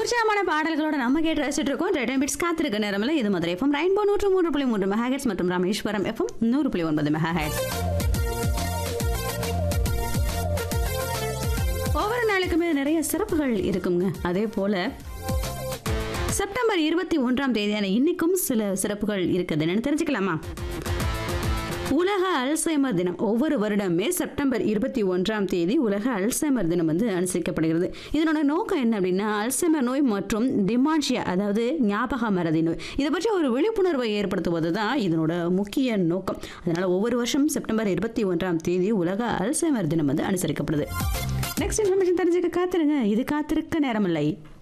உற்சாகமான பாடல்களோட நம்ம கேட்டு ரசிச்சுட்டு இருக்கோம் ரெட் அண்ட் பிட்ஸ் காத்திருக்க நேரமில்ல இது மதுரை எஃப்எம் ரெயின்போ நூற்று மூன்று புள்ளி மூன்று மெகாஹெட்ஸ் மற்றும் ராமேஸ்வரம் எஃப்எம் நூறு புள்ளி ஒன்பது மெகாஹெட்ஸ் ஒவ்வொரு நாளுக்குமே நிறைய சிறப்புகள் இருக்குங்க அதே போல செப்டம்பர் இருபத்தி ஒன்றாம் தேதியான இன்னைக்கும் சில சிறப்புகள் இருக்குது என்னன்னு தெரிஞ்சுக்கலாமா உலக அல்சைமர் தினம் ஒவ்வொரு வருடமே செப்டம்பர் இருபத்தி ஒன்றாம் தேதி உலக அல்சைமர் தினம் வந்து அனுசரிக்கப்படுகிறது இதனோட நோக்கம் என்ன அப்படின்னா அல்சைமர் நோய் மற்றும் டிமான்ஷியா அதாவது ஞாபக மறதி நோய் இதை பற்றி ஒரு விழிப்புணர்வை ஏற்படுத்துவது தான் இதனோட முக்கிய நோக்கம் அதனால ஒவ்வொரு வருஷம் செப்டம்பர் இருபத்தி ஒன்றாம் தேதி உலக அல்சைமர் தினம் வந்து அனுசரிக்கப்படுது நெக்ஸ்ட் இன்ஃபர்மேஷன் தெரிஞ்சுக்க காத்திருங்க இது காத்திருக்க நேரமில்லை